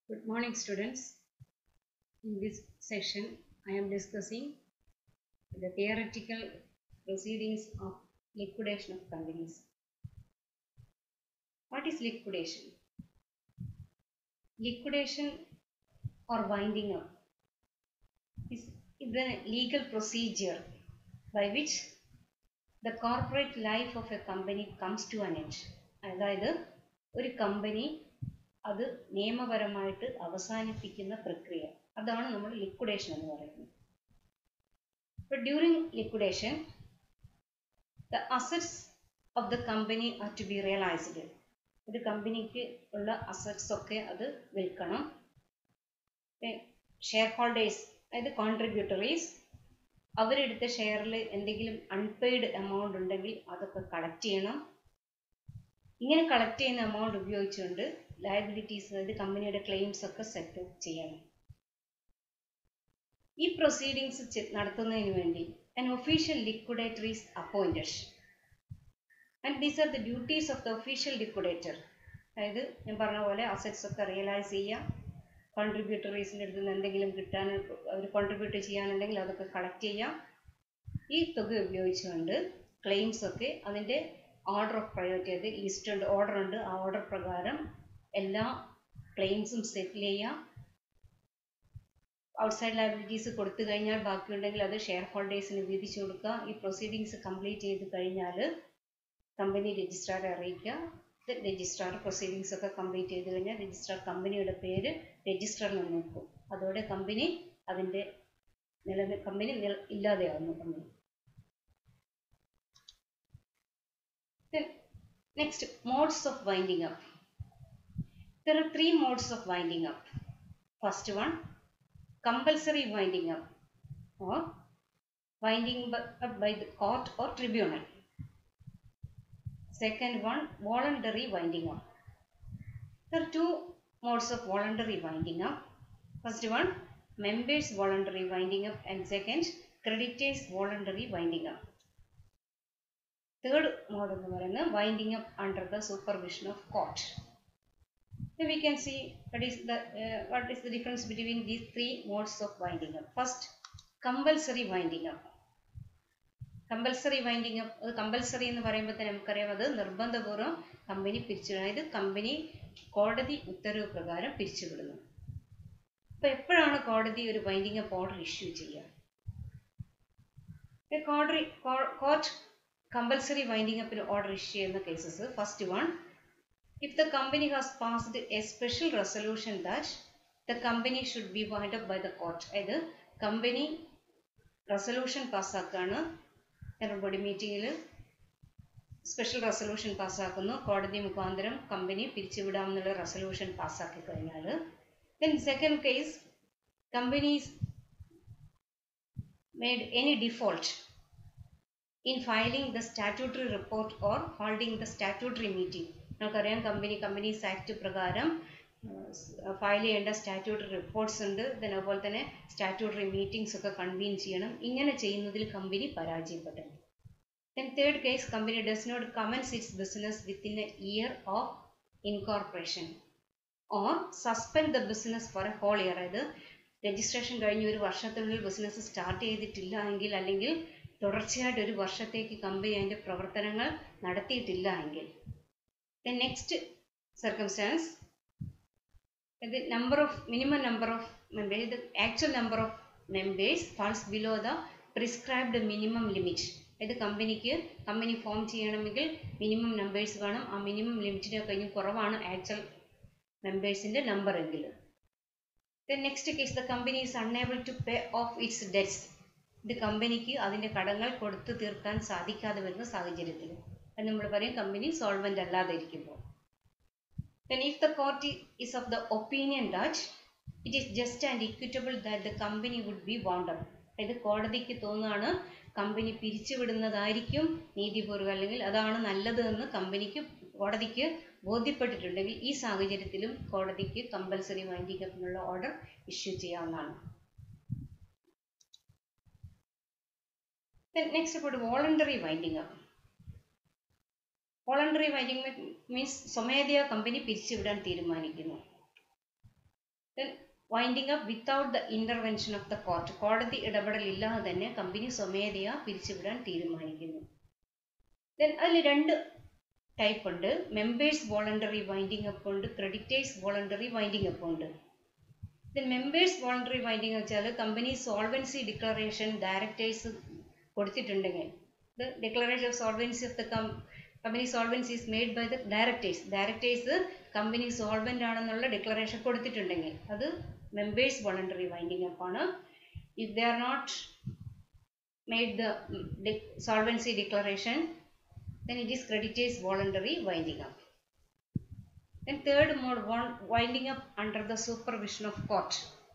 Good morning, students. In this session, I am discussing the theoretical proceedings of liquidation of companies. What is liquidation? Liquidation or winding up is the legal procedure by which the corporate life of a company comes to an end. അതായത് ഒരു company അത് നിയമപരമായിട്ട് അവസാനിപ്പിക്കുന്ന പ്രക്രിയ അതാണ് നമ്മൾ liquidation എന്ന് പറയുന്നത് But during liquidation, the assets of the company are to be realized. ഒരു കമ്പനിക്ക് ഉള്ള അസറ്റ്സ് ഒക്കെ അത് വിൽക്കണം ഷെയർ ഹോൾഡേഴ്സ് അതായത് കോൺട്രിബ്യൂട്ടറീസ് അവരെടുത്ത ഷെയറിൽ എന്തെങ്കിലും അൺപെയ്ഡ് എമൗണ്ട് ഉണ്ടെങ്കിൽ അതൊക്കെ കളക്ട് ചെയ്യണം ഇങ്ങനെ കളക്ട് ചെയ്യുന്ന എമൗണ്ട് ഉപയോഗിച്ചുകൊണ്ട് ലയബിലിറ്റീസ് അതായത് കമ്പനിയുടെ ക്ലെയിംസ് ഒക്കെ സെറ്റിൽ ചെയ്യണം ഈ പ്രൊസീഡിങ്സ് നടത്തുന്നതിന് വേണ്ടി an official liquidator is appointed and these are the duties of the official liquidator അതായത് ഞാൻ പറഞ്ഞ പോലെ അസറ്റ്സ് ഒക്കെ റിയലൈസ് ചെയ്യുക കോൺട്രിബ്യൂട്ടറീസിൻ്റെ അടുത്ത് നിന്ന് എന്തെങ്കിലും കിട്ടാൻ അവർ കോൺട്രിബ്യൂട്ട് ചെയ്യാനുണ്ടെങ്കിൽ അതൊക്കെ കളക്ട് ചെയ്യാം ഈ തുക ഉപയോഗിച്ചുകൊണ്ട് ക്ലെയിംസ് ഒക്കെ അതിൻ്റെ ഓർഡർ ഓഫ് പ്രയോറിറ്റി അത് ലിസ്റ്റ് ഉണ്ട് ഓർഡർ ഉണ്ട് ആ ഓർഡർ പ്രകാരം എല്ലാ ക്ലെയിംസും സെറ്റിൽ ചെയ്യാം ഔട്ട്സൈഡ് ലയബിലിറ്റീസ് കൊടുത്തു കഴിഞ്ഞാൽ ബാക്കിയുണ്ടെങ്കിൽ അത് ഷെയർ ഹോൾഡേഴ്സിന് വീതിച്ചു കൊടുക്കുക ഈ പ്രൊസീഡിങ്സ് കംപ്ലീറ്റ് ചെയ്ത് കഴിഞ്ഞാൽ കമ്പനി രജിസ്ട്രാറെ അറിയിക്കുക രജിസ്ട്രാർ പ്രൊസീഡിങ്സ് ഒക്കെ കംപ്ലീറ്റ് ചെയ്ത് കഴിഞ്ഞാൽ രജിസ്ട്രാർ കമ്പനിയുടെ പേര് രജിസ്റ്ററിൽ നോക്കും അതോടെ കമ്പനി അതിൻ്റെ നില കമ്പനി ഇല്ലാതെയാവുന്നു company Next, modes of winding up. There are three modes of winding up. First one, compulsory winding up or winding up by the court or tribunal. Second one, voluntary winding up. There are two modes of voluntary winding up. First one, members voluntary winding up and second, creditors voluntary winding up. Third mode എന്ന് പറയുന്നത് winding up under the supervision of court. So we can see what is the uh, what is the difference between these three modes of winding up. First, compulsory winding up. Compulsory winding up അത് compulsory എന്ന് പറയുമ്പോൾ തന്നെ നമുക്കറിയാം അത് നിർബന്ധപൂർവ്വം company പിരിച്ചു അതായത് company കോടതി ഉത്തരവ് പ്രകാരം പിരിച്ചുവിടുന്നു അപ്പൊ എപ്പോഴാണ് കോടതി ഒരു വൈൻഡിങ് അപ്പ് ഓർഡർ ഇഷ്യൂ ചെയ്യുക കോടതി കോർട്ട് കമ്പൽസറി വൈൻഡിങ് അപ്പിന് ഓർഡർ ഇഷ്യൂ ചെയ്യുന്ന cases first one if the company has passed a special resolution that the company should be wound up by the court അതായത് കമ്പനി റെസൊല്യൂഷൻ പാസ്സാക്കാണ് everybody മീറ്റിംഗിൽ special resolution പാസ്സാക്കുന്നു കോടതി മുഖാന്തരം company പിരിച്ചുവിടാമെന്നുള്ള resolution പാസ്സാക്കി കഴിഞ്ഞാൽ then second case companies made any default in filing the statutory report or holding the statutory meeting നമുക്കറിയാം കമ്പനി കമ്പനീസ് ആക്ട് പ്രകാരം ഫയൽ ചെയ്യേണ്ട സ്റ്റാറ്റ്യൂട്ടറി റിപ്പോർട്ട്സ് ഉണ്ട് then അതുപോലെ തന്നെ സ്റ്റാറ്റ്യൂട്ടറി മീറ്റിംഗ്സ് ഒക്കെ കൺവീൻ ചെയ്യണം ഇങ്ങനെ ചെയ്യുന്നതിൽ കമ്പനി പരാജയപ്പെട്ടു then third case company does not commence its business within a year of incorporation or suspend the business for a whole year അതായത് രജിസ്ട്രേഷൻ കഴിഞ്ഞ് ഒരു വർഷത്തിനുള്ളിൽ ബിസിനസ് സ്റ്റാർട്ട് ചെയ്തിട്ടില്ല എങ്കിൽ അല്ലെങ്കിൽ തുടർച്ചയായിട്ട് ഒരു വർഷത്തേക്ക് കമ്പനി അതിൻ്റെ പ്രവർത്തനങ്ങൾ നടത്തിയിട്ടില്ല എങ്കിൽ the next circumstance the number of minimum number of members the actual number of members falls below the prescribed minimum limit അതായത് കമ്പനിക്ക് കമ്പനി ഫോം ചെയ്യണമെങ്കിൽ മിനിമം നമ്പേഴ്സ് വേണം ആ മിനിമം ലിമിറ്റിനെ കഴിഞ്ഞ് കുറവാണ് ആക്ച്വൽ മെമ്പേഴ്സിന്റെ നമ്പർ എങ്കിൽ next case the company is unable to pay off its debts ഇത് കമ്പനിക്ക് അതിന്റെ കടങ്ങൾ കൊടുത്തു തീർക്കാൻ സാധിക്കാതെ വരുന്ന സാഹചര്യത്തിൽ അത് നമ്മൾ പറയും കമ്പനി സോൾവെന്റ് അല്ലാതെ ഇരിക്കുമ്പോൾ then if the court is of the opinion that it is just and equitable that the company would be wound up അതായത് കോടതിക്ക് തോന്നുകയാണ് കമ്പനി പിരിച്ചുവിടുന്നതായിരിക്കും നീതിപൂർവ്വം അല്ലെങ്കിൽ അതാണ് നല്ലത് എന്ന് കമ്പനിക്ക് കോടതിക്ക് ബോധ്യപ്പെട്ടിട്ടുണ്ടെങ്കിൽ ഈ സാഹചര്യത്തിലും കോടതിക്ക് കമ്പൽസറി വൈൻഡിംഗ് അപ്പിനുള്ള ഓർഡർ ഇഷ്യൂ ചെയ്യാവുന്നതാണ് next about voluntary winding up voluntary winding means സ്വമേധയാ കമ്പനി പിരിച്ചുവിടാൻ തീരുമാനിക്കുന്നു then winding up without the intervention of the court കോടതി ഇടപെടൽ ഇല്ലാതെ തന്നെ കമ്പനി സ്വമേധയാ പിരിച്ചുവിടാൻ തീരുമാനിക്കുന്നു ദെൻ അതിൽ രണ്ട് ടൈപ്പ് ഉണ്ട് മെമ്പേഴ്സ് വോളണ്ടറി വൈൻഡിങ് അപ്പ് ഉണ്ട് ക്രെഡിറ്റേഴ്സ് വോളണ്ടറി വൈൻഡിങ് അപ്പ് ഉണ്ട് ദെൻ മെമ്പേഴ്സ് വോളണ്ടറി വൈൻഡിങ് വെച്ചാൽ കമ്പനി സോൾവൻസി ഡിക്ലറേഷൻ ഡയറക്ടേഴ്സ് കൊടുത്തിട്ടുണ്ടെങ്കിൽ the declaration of solvency of the company solvency is made by the directors directors company solvent ആണെന്നുള്ള declaration കൊടുത്തിട്ടുണ്ടെങ്കിൽ അത് members voluntary winding up ആണ് if they are not made the solvency declaration then it is creditors voluntary winding up. Then third mode, one winding up under the supervision of court.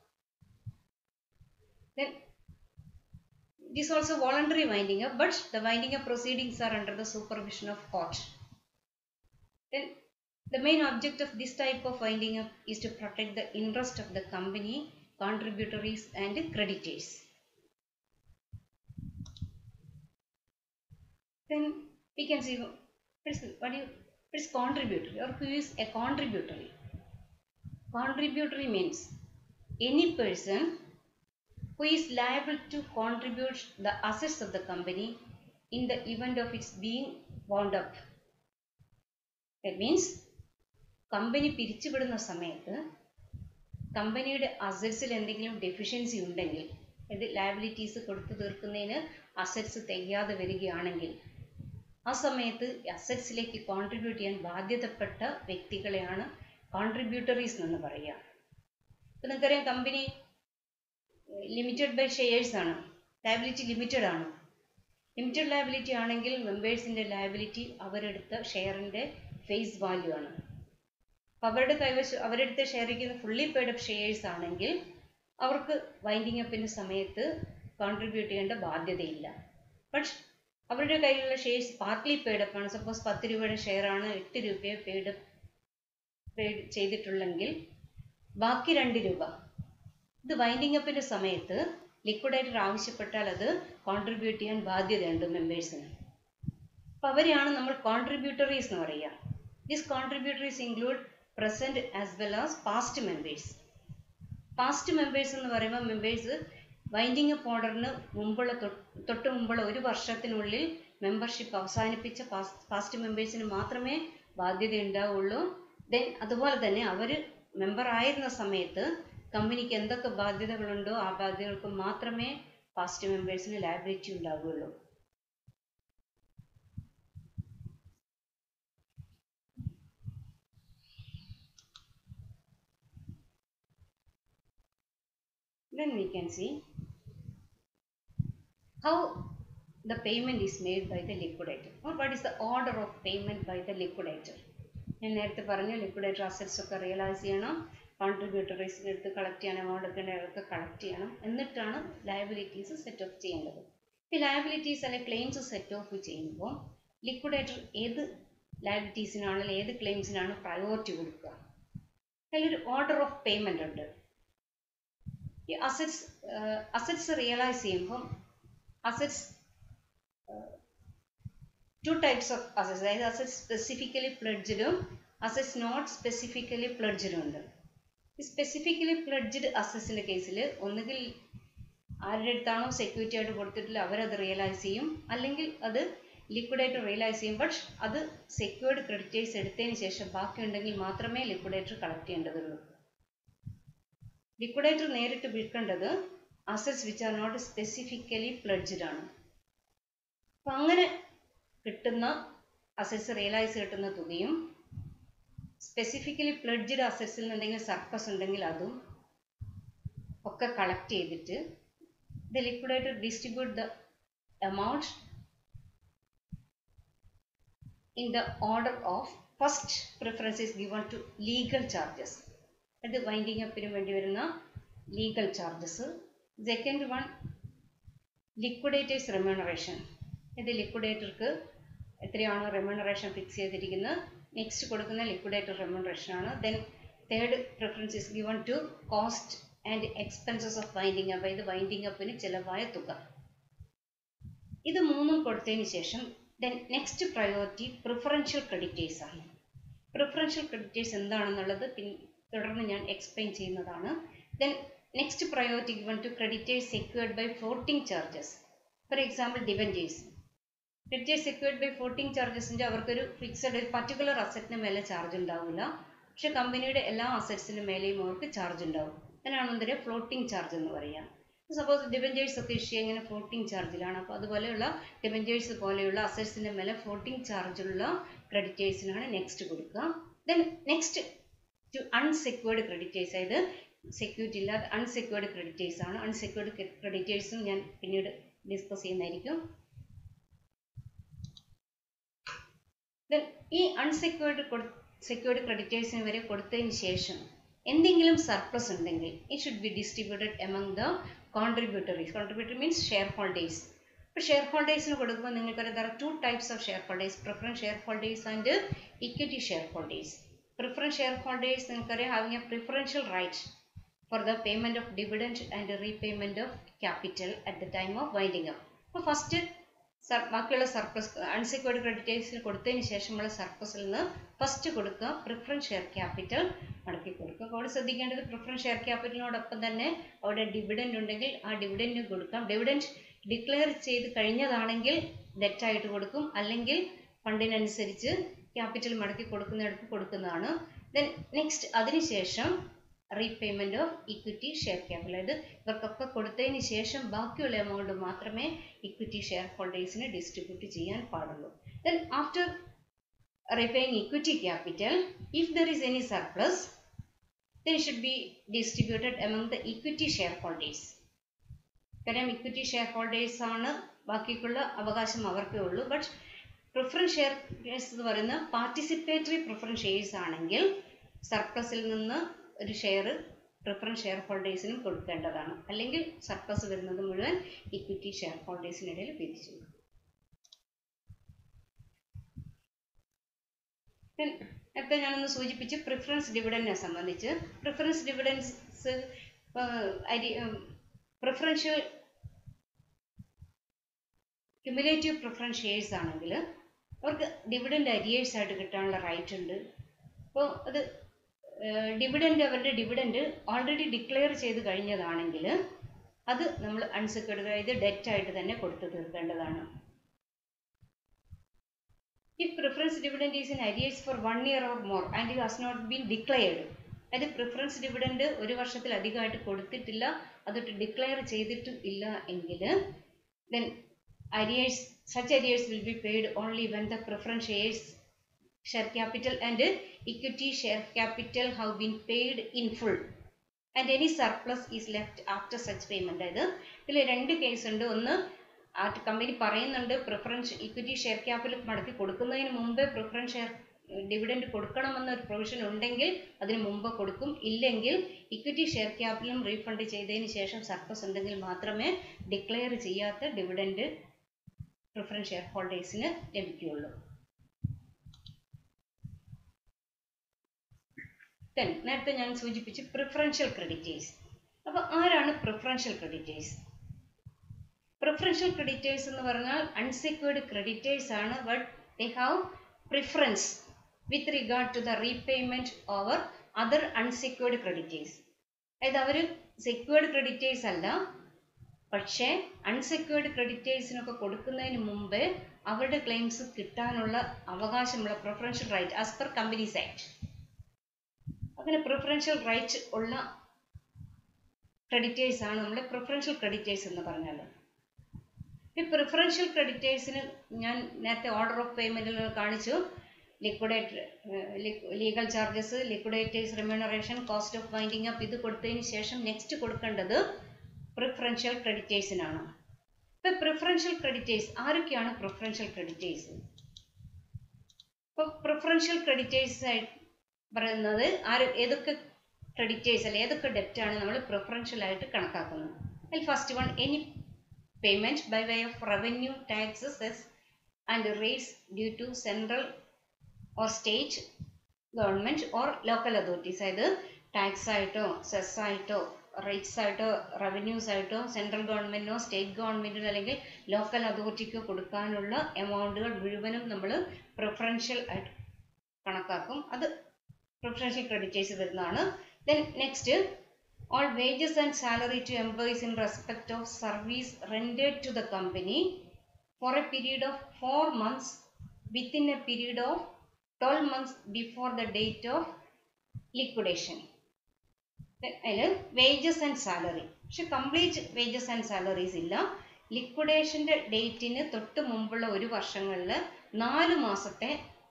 Then it is also voluntary winding up, but the winding up proceedings are under the supervision of court. Then the main object of this type of winding up is to protect the interest of the company, contributories and creditors. Then we can see what is, what you, what is contributory or who is a contributory. Contributory means any person who is liable to contribute the assets of the company in the event of its being wound up. That means company പിരിച്ചുവിടുന്ന സമയത്ത് കമ്പനിയുടെ അസറ്റ്സിൽ എന്തെങ്കിലും deficiency ഉണ്ടെങ്കിൽ ഇത് liabilities കൊടുത്തു തീർക്കുന്നതിന് assets തികയാതെ വരികയാണെങ്കിൽ ആ സമയത്ത് അസറ്റ്സിലേക്ക് കോൺട്രിബ്യൂട്ട് ചെയ്യാൻ ബാധ്യതപ്പെട്ട വ്യക്തികളെയാണ് കോൺട്രിബ്യൂട്ടറീസ് എന്ന് പറയുക ഇപ്പം നിങ്ങൾക്കറിയാം കമ്പനി ലിമിറ്റഡ് ബൈ ഷെയർസ് ആണ് ലയബിലിറ്റി ലിമിറ്റഡ് ആണ് ലിമിറ്റഡ് ലയബിലിറ്റി ആണെങ്കിൽ മെമ്പേഴ്സിൻ്റെ ലയബിലിറ്റി അവരെടുത്ത ഷെയറിൻ്റെ ഫേസ് വാല്യൂ ആണ് അപ്പോൾ അവരുടെ കൈവശം അവരെടുത്ത് ഷെയർ ചെയ്യുന്ന ഫുള്ളി പെയ്ഡ് അപ്പ് ഷെയർസ് ആണെങ്കിൽ അവർക്ക് വൈൻഡിങ് അപ്പിൻ്റെ സമയത്ത് കോൺട്രിബ്യൂട്ട് ചെയ്യേണ്ട ബാധ്യതയില്ല പക്ഷെ അവരുടെ കയ്യിലുള്ള ഷെയർസ് പാർട്ട്ലി പെയ്ഡപ്പ് ആണ് സപ്പോസ് പത്ത് രൂപയുടെ ഷെയർ ആണ് എട്ട് രൂപയെ പെയ്ഡ് പെയ്ഡ് ചെയ്തിട്ടുള്ളെങ്കിൽ ബാക്കി രണ്ട് രൂപ ഇത് വൈൻഡിങ് അപ്പിൻ്റെ സമയത്ത് ലിക്വിഡേറ്റർ ആവശ്യപ്പെട്ടാൽ അത് കോൺട്രിബ്യൂട്ട് ചെയ്യാൻ ബാധ്യതയുണ്ട് മെമ്പേഴ്സിന് അപ്പോൾ അവരെയാണ് നമ്മൾ കോൺട്രിബ്യൂട്ടറീസ് എന്ന് പറയുക this contributories include present as well as past members past members എന്ന് പറയുമ്പോൾ മെമ്പേഴ്സ് വൈൻഡിങ് അപ്പ് ഓർഡറിന് മുമ്പുള്ള തൊട്ട് മുമ്പുള്ള ഒരു വർഷത്തിനുള്ളിൽ മെമ്പർഷിപ്പ് അവസാനിപ്പിച്ച പാസ്റ്റ് മെമ്പേഴ്സിന് മാത്രമേ ബാധ്യത ഉണ്ടാവുള്ളൂ ദെൻ അതുപോലെ തന്നെ അവർ മെമ്പർ ആയിരുന്ന സമയത്ത് കമ്പനിക്ക് എന്തൊക്കെ ബാധ്യതകളുണ്ടോ ആ ബാധ്യതകൾക്ക് മാത്രമേ പാസ്റ്റ് മെമ്പേഴ്സിന് ലയബിലിറ്റി ഉണ്ടാവുകയുള്ളൂ then we can see how the payment is made by the liquidator or what is the order of payment by the liquidator ഞാൻ നേരത്തെ പറഞ്ഞു ലിക്വിഡേറ്റർ അസറ്റ്സ് ഒക്കെ റിയലൈസ് ചെയ്യണം കോൺട്രിബ്യൂട്ടറീസ് എടുത്ത് കളക്ട് ചെയ്യണം എമൗണ്ട് ഒക്കെ ഉണ്ടെങ്കിലൊക്കെ കളക്ട് ചെയ്യണം എന്നിട്ടാണ് ലയബിലിറ്റീസ് സെറ്റ് ഓഫ് ചെയ്യേണ്ടത് ഈ ലയബിലിറ്റീസ് അല്ലെങ്കിൽ ക്ലെയിംസ് സെറ്റ് ഓഫ് ചെയ്യുമ്പോൾ ലിക്വിഡേറ്റർ ഏത് ലയബിലിറ്റീസിനാണ് ഏത് ക്ലെയിംസിനാണ് പ്രയോറിറ്റി കൊടുക്കുക അതിലൊരു ഓർഡർ ഓഫ് പേയ്മെൻ്റ് ഉണ്ട് ഈ അസറ്റ്സ് അസറ്റ്സ് റിയലൈസ് ചെയ്യുമ്പം assets two types of assets അതായത് അസറ്റ്സ് സ്പെസിഫിക്കലി പ്ലഡ്ജഡും അസറ്റ്സ് നോട്ട് സ്പെസിഫിക്കലി പ്ലഡ്ജഡും ഉണ്ട് ഈ സ്പെസിഫിക്കലി പ്ലഡ്ജഡ് അസറ്റ്സിൻ്റെ കേസിൽ ഒന്നുകിൽ ആരുടെ അടുത്താണോ സെക്യൂരിറ്റി ആയിട്ട് കൊടുത്തിട്ടില്ല അവരത് റിയലൈസ് ചെയ്യും അല്ലെങ്കിൽ അത് ലിക്വിഡേറ്റർ റിയലൈസ് ചെയ്യും ബട്ട് അത് സെക്യൂർഡ് ക്രെഡിറ്റേഴ്സ് എടുത്തതിന് ശേഷം ബാക്കിയുണ്ടെങ്കിൽ മാത്രമേ ലിക്വിഡേറ്റർ കളക്ട് ചെയ്യേണ്ടതുള്ളൂ ലിക്വിഡേറ്റർ നേരിട്ട് വിൽക്കേണ്ടത് assets which are not specifically pledged ആണ് അപ്പം അങ്ങനെ കിട്ടുന്ന അസറ്റ്സ് റിയലൈസ് കിട്ടുന്ന തുകയും സ്പെസിഫിക്കലി പ്ലഡ്ജഡ് അസറ്റ്സിൽ നിന്ന് എന്തെങ്കിലും സർപ്ലസ് ഉണ്ടെങ്കിൽ അതും ഒക്കെ കളക്ട് ചെയ്തിട്ട് the liquidator distribute the amount in the order of first preference is given to legal charges അത് വൈൻഡിങ് അപ്പിന് വേണ്ടി വരുന്ന legal charges second one liquidators remuneration ഇത് ലിക്വിഡേറ്റർക്ക് എത്രയാണോ റെമ്യൂണറേഷൻ ഫിക്സ് ചെയ്തിരിക്കുന്നത് നെക്സ്റ്റ് കൊടുക്കുന്ന ലിക്വിഡേറ്റർ റെമ്യൂണറേഷൻ ആണ് then third preference is given to cost and expenses of winding up ഇത് വൈൻഡിങ് അപ്പിന് ചിലവായ തുക ഇത് മൂന്നും കൊടുത്തതിന് ശേഷം then next priority preferential creditors ആണ് പ്രിഫറൻഷ്യൽ ക്രെഡിറ്റേഴ്സ് എന്താണെന്നുള്ളത് പിൻ തുടർന്ന് ഞാൻ എക്സ്പ്ലെയിൻ ചെയ്യുന്നതാണ് then next priority given to creditors secured by floating charges for example debentures creditors secured by floating ചാർജസിൻ്റെ അവർക്കൊരു ഫിക്സഡ് ഒരു പർട്ടിക്കുലർ അസറ്റിന് മേലെ ചാർജ് ഉണ്ടാവില്ല പക്ഷെ കമ്പനിയുടെ എല്ലാ അസറ്റ്സിന് മേലെയും അവർക്ക് ചാർജ് ഉണ്ടാവും അതിനാണ് എന്തൊരു ഫ്ലോട്ടിംഗ് ചാർജ് എന്ന് പറയുക സപ്പോസ് ഡിബഞ്ചേഴ്സ് ഒക്കെ ഇഷ്യൂ ഇങ്ങനെ ഫ്ലോട്ടിംഗ് ചാർജിലാണ് അപ്പോൾ അതുപോലെയുള്ള ഡിബഞ്ചേഴ്സ് പോലെയുള്ള അസറ്റ്സിൻ്റെ മേലെ ഫ്ലോട്ടിംഗ് ചാർജുള്ള ക്രെഡിറ്റേഴ്സിനാണ് നെക്സ്റ്റ് കൊടുക്കുക then next to unsecured creditors അതായത് സെക്യൂരിറ്റി ഇല്ലാത്ത അൺസെക്യൂർഡ് ക്രെഡിറ്റേഴ്സ് ആണ് അൺസെക്യൂർഡ് ക്രെഡിറ്റേഴ്സും ഞാൻ പിന്നീട് ഡിസ്കസ് ചെയ്യുന്നതായിരിക്കും ദെൻ ഈ അൺസെക്യൂർഡ് സെക്യൂർഡ് ക്രെഡിറ്റേഴ്സിന് വരെ കൊടുത്തതിന് ശേഷം എന്തെങ്കിലും സർപ്ലസ് ഉണ്ടെങ്കിൽ it should be distributed among the contributories contributor means share holders ഇപ്പോൾ ഷെയർ ഹോൾഡേഴ്സിന് കൊടുക്കുമ്പോൾ നിങ്ങൾക്കറിയാം there are two types of share holders preference share holders and equity share holders preference share holders നിങ്ങൾക്കറിയാം having a preferential right for the payment of dividend and repayment of capital at the time of winding up അപ്പോൾ first ബാക്കിയുള്ള surplus unsecured ക്രെഡിറ്റേഴ്സിന് കൊടുത്തതിന് ശേഷമുള്ള സർപ്ലസിൽ നിന്ന് first കൊടുക്കുക preference share capital മടക്കി കൊടുക്കുക അപ്പോൾ അവിടെ ശ്രദ്ധിക്കേണ്ടത് പ്രിഫറൻസ് ഷെയർ ക്യാപിറ്റലിനോടൊപ്പം തന്നെ അവിടെ ഡിവിഡൻഡ് ഉണ്ടെങ്കിൽ ആ ഡിവിഡൻഡ് കൊടുക്കാം ഡിവിഡൻഡ് ഡിക്ലെയർ ചെയ്ത് കഴിഞ്ഞതാണെങ്കിൽ ഡെറ്റായിട്ട് കൊടുക്കും അല്ലെങ്കിൽ ഫണ്ടിനനുസരിച്ച് ക്യാപിറ്റൽ മടക്കി കൊടുക്കുന്നിടത്ത് കൊടുക്കുന്നതാണ് ദെൻ നെക്സ്റ്റ് അതിനുശേഷം repayment of equity share capital അതായത് ഇവർക്കൊക്കെ കൊടുത്തതിന് ശേഷം ബാക്കിയുള്ള എമൗണ്ട് മാത്രമേ ഇക്വിറ്റി ഷെയർ ഹോൾഡേഴ്സിന് ഡിസ്ട്രിബ്യൂട്ട് ചെയ്യാൻ പാടുള്ളൂ then after repaying equity capital if there is any surplus then it should be distributed among the equity shareholders കാരണം ഇക്വിറ്റി ഷെയർ ഹോൾഡേഴ്സ് ആണ് ബാക്കിക്കുള്ള അവകാശം അവർക്കേ ഉള്ളൂ ബട്ട് പ്രിഫറൻസ് ഷെയർസ് എന്ന് പറയുന്ന പാർട്ടിസിപ്പേറ്ററി പ്രിഫറൻസ് ഷെയർസ് ആണെങ്കിൽ സർപ്ലസിൽ നിന്ന് ഒരു ഷെയർ പ്രിഫറൻസ് ഷെയർ ഹോൾഡേഴ്സിനും കൊടുക്കേണ്ടതാണ് അല്ലെങ്കിൽ സർപ്ലസ് വരുന്നത് മുഴുവൻ ഇക്വിറ്റി ഷെയർ ഹോൾഡേഴ്സിനിടയിൽ പിരിച്ചു കൊടുക്കും നേരത്തെ ഞാനൊന്ന് സൂചിപ്പിച്ച് പ്രിഫറൻസ് ഡിവിഡൻറ്റിനെ സംബന്ധിച്ച് preference dividends are preferential cumulative preference shares ആണെങ്കിൽ അവർക്ക് ഡിവിഡൻഡ് അരിയേഴ്സ് ആയിട്ട് കിട്ടാനുള്ള റൈറ്റ് ഉണ്ട് അപ്പോൾ അത് ഡിവിഡൻഡ് അവരുടെ ഡിവിഡൻഡ് ഓൾറെഡി ഡിക്ലെയർ ചെയ്ത് കഴിഞ്ഞതാണെങ്കിൽ അത് നമ്മൾ അൺസെക്യൂർഡ് അതായത് ഡെറ്റ് ആയിട്ട് തന്നെ കൊടുത്തു തീർക്കേണ്ടതാണ് If preference dividend is in arrears for one year or more and it has not been declared, അതായത് പ്രിഫറൻസ് ഡിവിഡൻഡ് ഒരു വർഷത്തിൽ അധികമായിട്ട് കൊടുത്തിട്ടില്ല അതിട്ട് ഡിക്ലെയർ ചെയ്തിട്ടും ഇല്ല എങ്കിൽ then arrears such arrears will be paid only when the preference shares share capital and equity share capital have been paid in full and any surplus is left after such payment അതായത് ഇതിൽ രണ്ട് case ഉണ്ട് ഒന്ന് ആ company പറയുന്നുണ്ട് preference equity share capital മടക്കി കൊടുക്കുന്നതിന് മുമ്പേ പ്രിഫറൻസ് ഷെയർ ഡിവിഡൻഡ് കൊടുക്കണമെന്ന ഒരു പ്രൊവിഷൻ ഉണ്ടെങ്കിൽ അതിന് മുമ്പ് കൊടുക്കും ഇല്ലെങ്കിൽ ഇക്വിറ്റി ഷെയർ ക്യാപിറ്റലും റീഫണ്ട് ചെയ്തതിന് ശേഷം സർപ്ലസ് ഉണ്ടെങ്കിൽ മാത്രമേ ഡിക്ലെയർ ചെയ്യാത്ത ഡിവിഡൻഡ് പ്രിഫറൻസ് ഷെയർ ഹോൾഡേഴ്സിന് ലഭിക്കുകയുള്ളൂ ദെൻ നേരത്തെ ഞാൻ സൂചിപ്പിച്ച് പ്രിഫറൻഷ്യൽ ക്രെഡിറ്റേഴ്സ് അപ്പോൾ ആരാണ് പ്രിഫറൻഷ്യൽ ക്രെഡിറ്റേഴ്സ് പ്രിഫറൻഷ്യൽ ക്രെഡിറ്റേഴ്സ് എന്ന് പറഞ്ഞാൽ അൺസെക്യൂർഡ് ക്രെഡിറ്റേഴ്സ് ആണ് but they have preference with regard to the repayment over other unsecured creditors അതായത് അവർ സെക്യൂർഡ് ക്രെഡിറ്റേഴ്സ് അല്ല പക്ഷേ അൺസെക്യൂർഡ് ക്രെഡിറ്റേഴ്സിനൊക്കെ കൊടുക്കുന്നതിന് മുമ്പേ അവരുടെ ക്ലെയിംസ് കിട്ടാനുള്ള അവകാശമുള്ള preferential right as per companies act അങ്ങനെ പ്രിഫറൻഷ്യൽ റൈറ്റ് ഉള്ള ക്രെഡിറ്റേഴ്സ് ആണ് നമ്മൾ പ്രിഫറൻഷ്യൽ ക്രെഡിറ്റേഴ്സ് എന്ന് പറഞ്ഞാൽ ഈ പ്രിഫറൻഷ്യൽ ക്രെഡിറ്റേഴ്സിന് ഞാൻ നേരത്തെ ഓർഡർ ഓഫ് പേയ്മെൻറ്റുകൾ കാണിച്ചു liquidate legal charges liquidators remuneration cost of winding up ഇത് കൊടുത്തതിന് ശേഷം നെക്സ്റ്റ് കൊടുക്കേണ്ടത് പ്രിഫറൻഷ്യൽ ക്രെഡിറ്റേഴ്സിനാണ് ഇപ്പം പ്രിഫറൻഷ്യൽ ക്രെഡിറ്റേഴ്സ് ആരൊക്കെയാണ് പ്രിഫറൻഷ്യൽ ക്രെഡിറ്റേഴ്സ് ഇപ്പോൾ പ്രിഫറൻഷ്യൽ ക്രെഡിറ്റേഴ്സ് ആയിട്ട് പറയുന്നത് ആര് ഏതൊക്കെ ക്രെഡിറ്റേഴ്സ് അല്ലെ ഏതൊക്കെ ഡെപ്റ്റ് ആണ് നമ്മൾ പ്രിഫറൻഷ്യൽ ആയിട്ട് കണക്കാക്കുന്നത് അതിൽ first one any payment by way of revenue taxes and rates due to central or state government or local authorities അതായത് ടാക്സ് ആയിട്ടോ സെസ് ആയിട്ടോ റേറ്റ്സ് ആയിട്ടോ റവന്യൂസ് ആയിട്ടോ സെൻട്രൽ ഗവൺമെന്റിനോ സ്റ്റേറ്റ് ഗവൺമെന്റിനോ അല്ലെങ്കിൽ ലോക്കൽ അതോറിറ്റിക്കോ കൊടുക്കാനുള്ള എമൗണ്ടുകൾ മുഴുവനും നമ്മൾ പ്രിഫറൻഷ്യൽ ആയിട്ട് കണക്കാക്കും അത് പ്രിഫറൻഷ്യൽ ക്രെഡിറ്റേഴ്സ് വരുന്നതാണ് then next all wages and salary to employees in respect of service rendered to the company for a period of 4 months within a period of 12 months before the date of liquidation. അതിൽ wages and salary പക്ഷെ complete wages and salaries ഇല്ല ലിക്വിഡേഷന്റെ ഡേറ്റിന് തൊട്ട് മുമ്പുള്ള ഒരു വർഷങ്ങളിൽ നാല് മാസത്തെ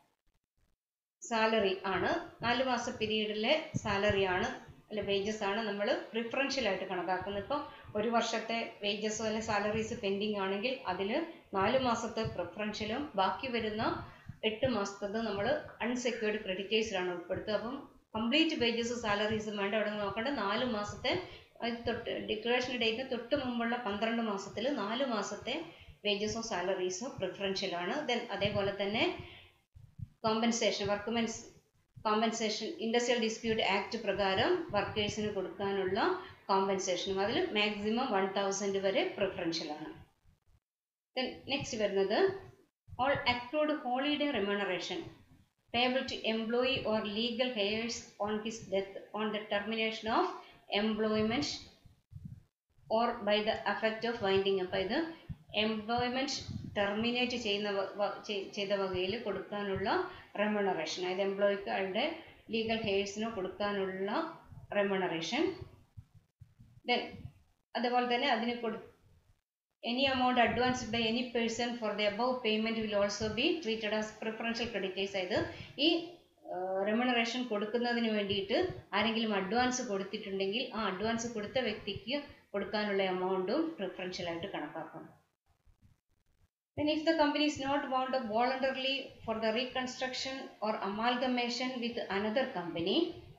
സാലറി ആണ് നാല് മാസ പീരീഡിലെ സാലറി ആണ് അല്ല വേജസ് ആണ് നമ്മൾ പ്രിഫറൻഷ്യൽ ആയിട്ട് കണക്കാക്കുന്നത് ഇപ്പോൾ ഒരു വർഷത്തെ വേജസ് അല്ലെങ്കിൽ സാലറീസ് പെൻഡിങ് ആണെങ്കിൽ അതിൽ നാല് മാസത്തെ പ്രിഫറൻഷ്യലും ബാക്കി വരുന്ന എട്ട് മാസത്തത് നമ്മൾ അൺസെക്യൂർഡ് ക്രെഡിറ്റേഴ്സിലാണ് ഉൾപ്പെടുത്തുക അപ്പം കംപ്ലീറ്റ് വേജസ് സാലറീസും വേണ്ട അവിടെ നോക്കേണ്ട നാല് മാസത്തെ അത് തൊട്ട് ഡിക്ലറേഷൻ ഡേറ്റിന് തൊട്ട് മുമ്പുള്ള പന്ത്രണ്ട് മാസത്തിൽ നാല് മാസത്തെ വേജസോ സാലറീസോ പ്രിഫറൻഷ്യൽ ആണ് ദെൻ അതേപോലെ തന്നെ compensation workmen's compensation industrial dispute act പ്രകാരം വർക്കേഴ്സിന് കൊടുക്കാനുള്ള കോമ്പൻസേഷനും അതിൽ മാക്സിമം വൺ തൗസൻഡ് വരെ പ്രിഫറൻഷ്യൽ ആണ് ദെൻ നെക്സ്റ്റ് വരുന്നത് all accrued holiday remuneration payable to employee or legal heirs on his death on the termination of employment or by the effect of winding up ഇത് employment terminate ചെയ്യുന്ന ചെയ്ത വകയിൽ കൊടുക്കാനുള്ള remuneration അതായത് എംപ്ലോയിക്ക് അയാളുടെ legal ഹെയർസിനോ കൊടുക്കാനുള്ള remuneration then അതുപോലെ തന്നെ അതിന് കൊടു any amount advanced by any person for the above payment will also be treated as preferential creditors അതായത് ഈ റെമുണറേഷൻ കൊടുക്കുന്നതിന് വേണ്ടിയിട്ട് ആരെങ്കിലും അഡ്വാൻസ് കൊടുത്തിട്ടുണ്ടെങ്കിൽ ആ അഡ്വാൻസ് കൊടുത്ത വ്യക്തിക്ക് കൊടുക്കാനുള്ള എമൗണ്ടും പ്രിഫറൻഷ്യൽ ആയിട്ട് കണക്കാക്കും Then if the company is not bound up voluntarily for the reconstruction or amalgamation with another company,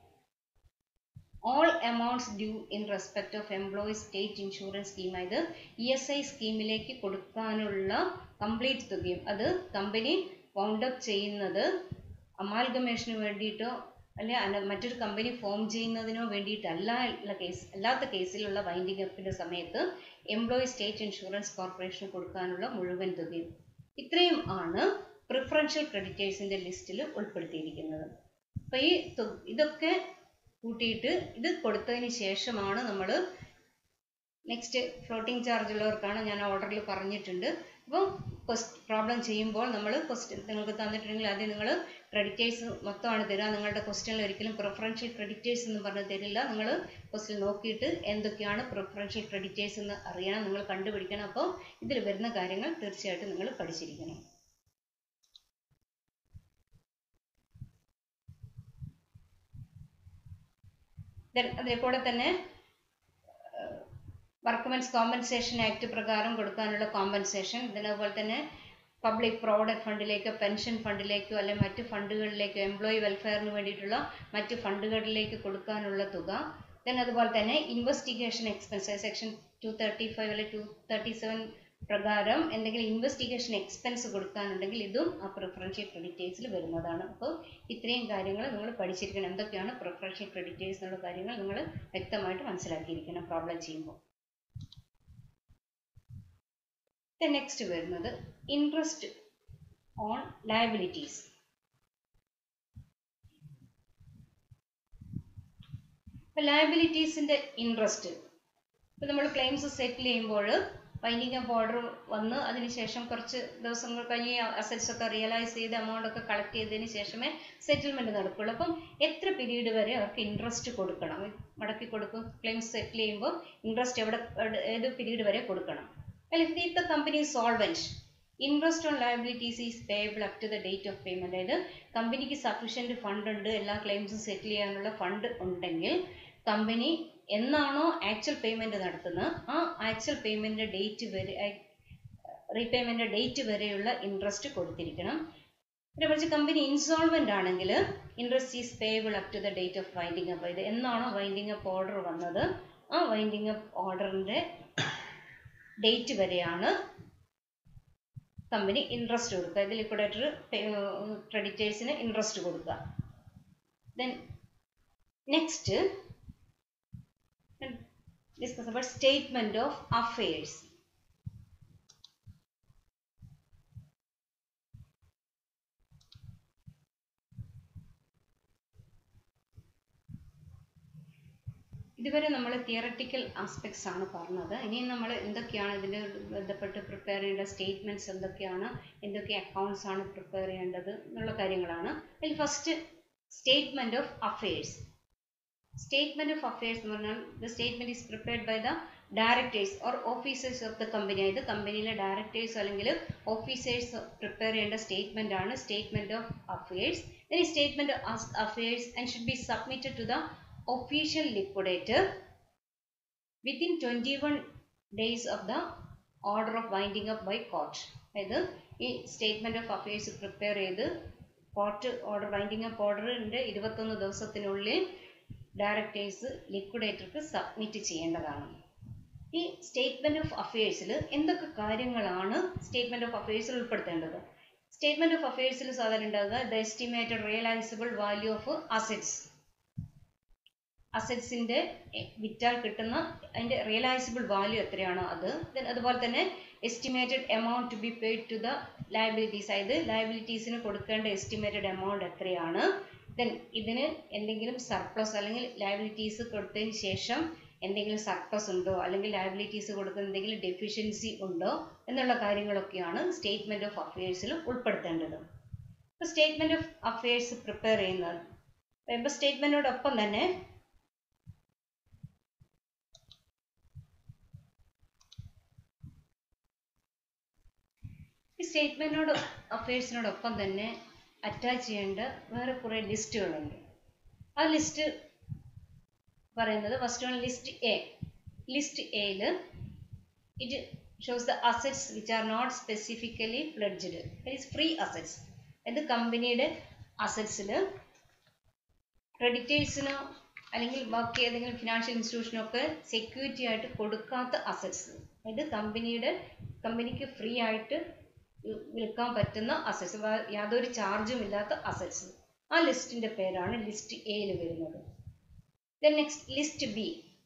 all amounts due in respect of employee state insurance scheme ഇത് ഇ എസ് ഐ സ്കീമിലേക്ക് കൊടുക്കാനുള്ള കംപ്ലീറ്റ് തുകയും അത് company wound up ചെയ്യുന്നത് അമാൽഗമേഷന് വേണ്ടിയിട്ടോ അല്ലെ മറ്റൊരു company form ചെയ്യുന്നതിനോ വേണ്ടിയിട്ടല്ല ഉള്ള കേസ് അല്ലാത്ത കേസിലുള്ള വൈൻഡിങ് അപ്പിന്റെ സമയത്ത് എംപ്ലോയി സ്റ്റേറ്റ് ഇൻഷുറൻസ് കോർപ്പറേഷന് കൊടുക്കാനുള്ള മുഴുവൻ തുകയും ഇത്രയും ആണ് പ്രിഫറൻഷ്യൽ ക്രെഡിറ്റേഴ്സിന്റെ ലിസ്റ്റിൽ ഉൾപ്പെടുത്തിയിരിക്കുന്നത് അപ്പൊ ഈ ഇതൊക്കെ കൂട്ടിയിട്ട് ഇത് കൊടുത്തതിന് ശേഷമാണ് നമ്മൾ നെക്സ്റ്റ് ഫ്ലോട്ടിംഗ് ചാർജ് ഉള്ളവർക്കാണ് ഞാൻ ഓർഡറിൽ പറഞ്ഞിട്ടുണ്ട് അപ്പോൾ പ്രോബ്ലം ചെയ്യുമ്പോൾ നമ്മൾ ക്വസ്റ്റ്യൻ നിങ്ങൾക്ക് തന്നിട്ടുണ്ടെങ്കിൽ ആദ്യം നിങ്ങൾ ക്രെഡിറ്റേഴ്സ് മൊത്തമാണ് തരിക നിങ്ങളുടെ ക്വസ്റ്റ്യനിൽ ഒരിക്കലും പ്രിഫറൻഷ്യൽ ക്രെഡിറ്റേഴ്സ് എന്ന് പറഞ്ഞ് തരില്ല നിങ്ങൾ ക്വസ്റ്റ്യൻ നോക്കിയിട്ട് എന്തൊക്കെയാണ് പ്രിഫറൻഷ്യൽ ക്രെഡിറ്റേഴ്സ് എന്ന് അറിയണം നിങ്ങൾ കണ്ടുപിടിക്കണം അപ്പോൾ ഇതിൽ വരുന്ന കാര്യങ്ങൾ തീർച്ചയായിട്ടും നിങ്ങൾ പഠിച്ചിരിക്കണം ദെൻ അതിൽ കൂടെ തന്നെ വർക്ക്മെൻസ് കോമ്പൻസേഷൻ ആക്ട് പ്രകാരം കൊടുക്കാനുള്ള കോമ്പൻസേഷൻ ഇതിനതുപോലെ തന്നെ പബ്ലിക് പ്രോവിഡന്റ് ഫണ്ടിലേക്കോ പെൻഷൻ ഫണ്ടിലേക്കോ അല്ലെങ്കിൽ മറ്റ് ഫണ്ടുകളിലേക്കോ എംപ്ലോയി വെൽഫെയറിന് വേണ്ടിയിട്ടുള്ള മറ്റ് ഫണ്ടുകളിലേക്ക് കൊടുക്കാനുള്ള തുക ദെൻ അതുപോലെ തന്നെ investigation expense section two thirty five അല്ലെങ്കിൽ ടു തേർട്ടി സെവൻ പ്രകാരം എന്തെങ്കിലും ഇൻവെസ്റ്റിഗേഷൻ എക്സ്പെൻസ് കൊടുക്കാനുണ്ടെങ്കിൽ ഇതും ആ പ്രിഫറൻഷ്യൽ ക്രെഡിറ്റേഴ്സിൽ വരുന്നതാണ് അപ്പോൾ ഇത്രയും കാര്യങ്ങൾ നിങ്ങൾ പഠിച്ചിരിക്കണം എന്തൊക്കെയാണ് പ്രിഫറൻഷ്യൽ ക്രെഡിറ്റേഴ്സ് എന്നുള്ള കാര്യങ്ങൾ നിങ്ങൾ വ്യക്തമായിട്ട് മനസ്സിലാക്കിയിരിക്കണം പ്രോബ്ലം ചെയ്യുമ്പോൾ നെക്സ്റ്റ് വരുന്നത് ഇൻട്രസ്റ്റ് ഓൺ ലയബിലിറ്റീസ് ലയബിലിറ്റീസിന്റെ ഇൻട്രസ്റ്റ് ഇപ്പൊ നമ്മൾ ക്ലെയിംസ് സെറ്റിൽ ചെയ്യുമ്പോൾ ബൈൻഡിങ് അപ്പ് ഓർഡർ വന്ന് അതിനുശേഷം കുറച്ച് ദിവസങ്ങൾ കഴിഞ്ഞ് അസറ്റ്സ് ഒക്കെ റിയലൈസ് ചെയ്ത് എമൗണ്ട് ഒക്കെ കളക്ട് ചെയ്തതിന് ശേഷമേ സെറ്റിൽമെന്റ് നടക്കുള്ളൂ അപ്പം എത്ര പീരീഡ് വരെ അവർക്ക് ഇൻട്രസ്റ്റ് കൊടുക്കണം മടക്കി കൊടുക്കും ക്ലെയിംസ് സെറ്റിൽ ചെയ്യുമ്പോൾ ഇൻട്രസ്റ്റ് എവിടെ ഏത് പീരീഡ് വരെ കൊടുക്കണം അല്ലെങ്കിൽ if the company solvent interest on liabilities is payable up to the date of payment അതായത് കമ്പനിക്ക് സഫീഷ്യന്റ് ഫണ്ട് ഉണ്ട് എല്ലാ ക്ലെയിംസും സെറ്റിൽ ചെയ്യാനുള്ള ഫണ്ട് ഉണ്ടെങ്കിൽ കമ്പനി എന്നാണോ ആക്ച്വൽ പേയ്മെന്റ് നടത്തുന്നത് ആ ആക്ച്വൽ പേയ്മെന്റ് ഡേറ്റ് വരെ റീപേയ്മെന്റ് ഡേറ്റ് വരെയുള്ള ഇൻട്രസ്റ്റ് കൊടുത്തിരിക്കണം പിന്നെ കുറച്ച് കമ്പനി ഇൻസോൾവെന്റ് ആണെങ്കിൽ interest is payable up to the date of winding up ഇത് എന്നാണോ വൈൻഡിങ് അപ്പ് ഓർഡർ വന്നത് ആ വൈൻഡിങ് അപ്പ് ഓർഡറിന്റെ ഡേറ്റ് വരെയാണ് കമ്പനി ഇൻട്രസ്റ്റ് കൊടുക്കുക ഇത് ലിക്വിഡേറ്റർ ക്രെഡിറ്റേഴ്സിന് ഇൻട്രസ്റ്റ് കൊടുക്കുക then next discuss about statement of affairs. ഇതുവരെ നമ്മൾ തിയറട്ടിക്കൽ ആസ്പെക്ട്സ് ആണ് പറഞ്ഞത് ഇനി നമ്മൾ എന്തൊക്കെയാണ് ഇതിന് ബന്ധപ്പെട്ട് പ്രിപ്പയർ ചെയ്യേണ്ട സ്റ്റേറ്റ്മെന്റ്സ് എന്തൊക്കെയാണ് എന്തൊക്കെ അക്കൗണ്ട്സ് ആണ് പ്രിപ്പയർ ചെയ്യേണ്ടത് എന്നുള്ള കാര്യങ്ങളാണ് അതിൽ first statement of affairs statement of affairs എന്ന് പറഞ്ഞാൽ the statement is prepared by the directors or officers of the company അതായത് കമ്പനിയിലെ ഡയറക്ടേഴ്സ് അല്ലെങ്കിൽ ഓഫീസേഴ്സ് പ്രിപ്പയർ ചെയ്യേണ്ട സ്റ്റേറ്റ്മെന്റ് ആണ് statement of affairs then a statement of affairs and should be submitted to the official liquidator within 21 days of the order of winding up by court അതായത് ഈ statement of affairs prepare ചെയ്ത് court order winding up ഓർഡറിന്റെ ഇരുപത്തൊന്ന് ദിവസത്തിനുള്ളിൽ directors ലിക്വിഡേറ്റർക്ക് submit ചെയ്യേണ്ടതാണ് ഈ statement of അഫയേഴ്സിൽ എന്തൊക്കെ കാര്യങ്ങളാണ് സ്റ്റേറ്റ്മെന്റ് ഓഫ് അഫയേഴ്സിൽ ഉൾപ്പെടുത്തേണ്ടത് സ്റ്റേറ്റ്മെന്റ് ഓഫ് അഫയേഴ്സിൽ സാധാരണ ഉണ്ടാകുക the estimated realisable value of assets അസറ്റ്സിന്റെ വിറ്റാൽ കിട്ടുന്ന അതിന്റെ റിയലൈസബിൾ വാല്യൂ എത്രയാണോ അത് then അതുപോലെ തന്നെ estimated amount to be paid to the liabilities അതായത് ലയബിലിറ്റീസിന് കൊടുക്കേണ്ട എസ്റ്റിമേറ്റഡ് എമൗണ്ട് എത്രയാണ് ദെൻ ഇതിന് എന്തെങ്കിലും സർപ്ലസ് അല്ലെങ്കിൽ ലയബിലിറ്റീസ് കൊടുത്തതിന് ശേഷം എന്തെങ്കിലും സർപ്ലസ് ഉണ്ടോ അല്ലെങ്കിൽ ലയബിലിറ്റീസ് കൊടുക്കുന്ന എന്തെങ്കിലും ഡെഫിഷ്യൻസി ഉണ്ടോ എന്നുള്ള കാര്യങ്ങളൊക്കെയാണ് സ്റ്റേറ്റ്മെന്റ് ഓഫ് അഫയേഴ്സിൽ ഉൾപ്പെടുത്തേണ്ടത് ഇപ്പോൾ സ്റ്റേറ്റ്മെന്റ് ഓഫ് അഫയേഴ്സ് പ്രിപ്പയർ ചെയ്യുന്നത് ഇപ്പോൾ സ്റ്റേറ്റ്മെന്റിനോടൊപ്പം തന്നെ ഈ സ്റ്റേറ്റ്മെന്റിനോട് അഫയേഴ്സിനോടൊപ്പം തന്നെ അറ്റാച്ച് ചെയ്യേണ്ട വേറെ കുറേ ലിസ്റ്റുകളുണ്ട് ആ ലിസ്റ്റ് പറയുന്നത് first one list A list എയിൽ it shows the assets which are not specifically pledged is free assets ഇത് കമ്പനിയുടെ അസറ്റ്സിൽ ക്രെഡിറ്റേഴ്സിനോ അല്ലെങ്കിൽ ബാക്കി ഏതെങ്കിലും ഫിനാൻഷ്യൽ ഇൻസ്റ്റിറ്റ്യൂഷനോ ഒക്കെ സെക്യൂരിറ്റി ആയിട്ട് കൊടുക്കാത്ത അസറ്റ്സ് അതായത് കമ്പനിയുടെ കമ്പനിക്ക് ഫ്രീ ആയിട്ട് വിൽക്കാൻ പറ്റുന്ന അസറ്റ്സ് യാതൊരു ചാർജും ഇല്ലാത്ത അസറ്റ്സ് ആ ലിസ്റ്റിന്റെ പേരാണ് ലിസ്റ്റ് എയിൽ വരുന്നത് Then next list B.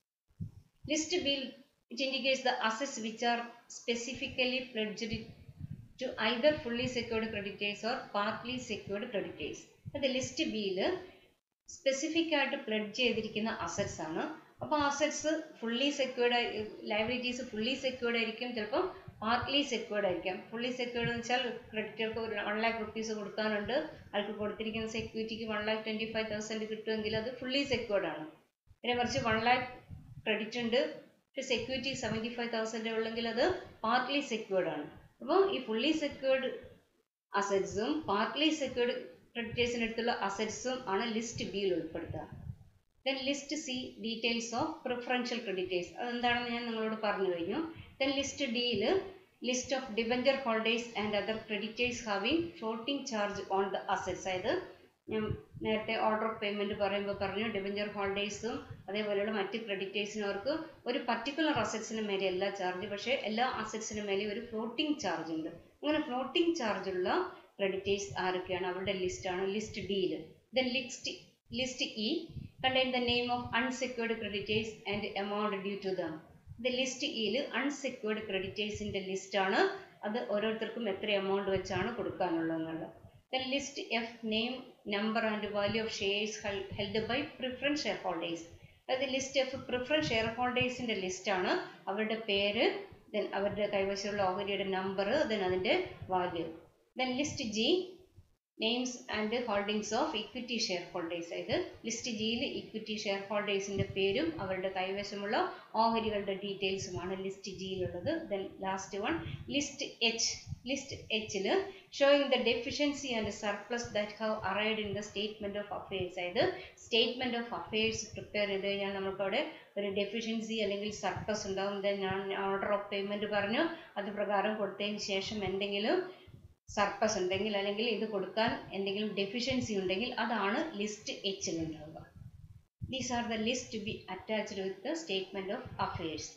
List B it indicates the assets which are specifically pledged to either fully secured creditors or partly secured creditors. അത് ലിസ്റ്റ് ബിയിൽ സ്പെസിഫിക് ആയിട്ട് പ്ലഡ് ചെയ്തിരിക്കുന്ന അസറ്റ്സ് ആണ് അപ്പോൾ assets fully secured liabilities fully secured ആയിരിക്കും ചിലപ്പം partly secured ആയിരിക്കാം fully secured എന്ന് വെച്ചാൽ ക്രെഡിറ്റർക്ക് ഒരു വൺ ലാക്ക് റുപ്പീസ് കൊടുക്കാനുണ്ട് അയാൾക്ക് കൊടുത്തിരിക്കുന്ന സെക്യൂരിറ്റിക്ക് one lakh twenty five thousand കിട്ടുമെങ്കിൽ അത് ഫുള്ളി സെക്യൂർഡ് ആണ് പിന്നെ മറിച്ച് വൺ ലാക്ക് ക്രെഡിറ്റ് ഉണ്ട് പക്ഷെ സെക്യൂരിറ്റി സെവൻറ്റി ഫൈവ് തൗസൻഡ് ഉള്ളെങ്കിൽ അത് പാർട്ട്ലി സെക്യൂർഡ് ആണ് അപ്പോൾ ഈ ഫുള്ളി സെക്യൂർഡ് അസറ്റ്സും പാർട്ട്ലി സെക്യൂർഡ് ക്രെഡിറ്റേഴ്സിന് അടുത്തുള്ള അസറ്റ്സും ആണ് ലിസ്റ്റ് ബിയിൽ ഉൾപ്പെടുത്തുക then list C details of preferential creditors അതെന്താണെന്ന് ഞാൻ നിങ്ങളോട് പറഞ്ഞു കഴിഞ്ഞു ദെൻ ലിസ്റ്റ് ഡിയിൽ list of debenture holders and other creditors having floating charge on the assets അതായത് ഞാൻ നേരത്തെ ഓർഡർ ഓഫ് പേയ്മെന്റ് പറയുമ്പോൾ പറഞ്ഞു ഡിബഞ്ചർ ഹോൾഡേഴ്സും അതേപോലെയുള്ള മറ്റ് ക്രെഡിറ്റേഴ്സിനും അവർക്ക് ഒരു പർട്ടിക്കുലർ അസറ്റ്സിന് മേലെ എല്ലാ ചാർജ് പക്ഷേ എല്ലാ അസറ്റ്സിന് മേലെ ഒരു ഫ്ലോട്ടിംഗ് ചാർജ് ഉണ്ട് അങ്ങനെ ഫ്ലോട്ടിംഗ് ചാർജ് ഉള്ള ക്രെഡിറ്റേഴ്സ് ആരൊക്കെയാണ് അവരുടെ ലിസ്റ്റാണ് ലിസ്റ്റ് ഡിയിൽ then list list E contain the name of unsecured creditors and amount due to them. The list ഇയിൽ unsecured creditorsന്റെ ലിസ്റ്റ് ആണ് അത് ഓരോരുത്തർക്കും എത്ര എമൗണ്ട് വെച്ചാണ് കൊടുക്കാനുള്ളത് Then list F name, number and value of shares held by preference shareholders. അത് list F preference share ഹോൾഡേഴ്സിന്റെ ലിസ്റ്റ് ആണ് അവരുടെ പേര് ദെൻ അവരുടെ കൈവശമുള്ള ഓഹരിയുടെ നമ്പർ ദെൻ അതിന്റെ value then list G names and holdings of equity share holders അതായത് ലിസ്റ്റ് ജിയിൽ ഇക്വിറ്റി ഷെയർ ഹോൾഡേഴ്സിന്റെ പേരും അവരുടെ കൈവശമുള്ള ഓഹരികളുടെ ഡീറ്റെയിൽസുമാണ് ലിസ്റ്റ് ജിയിലുള്ളത് then last one list H list എച്ചിൽ showing the deficiency and surplus that have arised in the statement of affairs അതായത് സ്റ്റേറ്റ്മെന്റ് ഓഫ് അഫയേഴ്സ് പ്രിപ്പയർ ചെയ്ത് കഴിഞ്ഞാൽ നമുക്ക് അവിടെ ഒരു ഡെഫിഷ്യൻസി അല്ലെങ്കിൽ സർപ്ലസ് ഉണ്ടാകും ദെൻ ഞാൻ ഓർഡർ ഓഫ് പേയ്മെന്റ് പറഞ്ഞു അത് പ്രകാരം കൊടുത്തതിന് ശേഷം എന്തെങ്കിലും സർപ്പസ് ഉണ്ടെങ്കിൽ അല്ലെങ്കിൽ ഇത് കൊടുക്കാൻ എന്തെങ്കിലും ഡെഫിഷ്യൻസി ഉണ്ടെങ്കിൽ അതാണ് ലിസ്റ്റ് എച്ചിൽ ഉണ്ടാവുക these are the list to be attached with the statement of affairs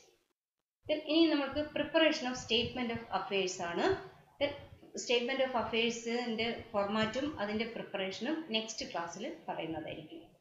ഇനി നമുക്ക് preparation of statement of affairs ആണ് സ്റ്റേറ്റ്മെന്റ് ഓഫ് അഫയേഴ്സിന്റെ ഫോർമാറ്റും അതിന്റെ പ്രിപ്പറേഷനും നെക്സ്റ്റ് ക്ലാസ്സിൽ പറയുന്നതായിരിക്കും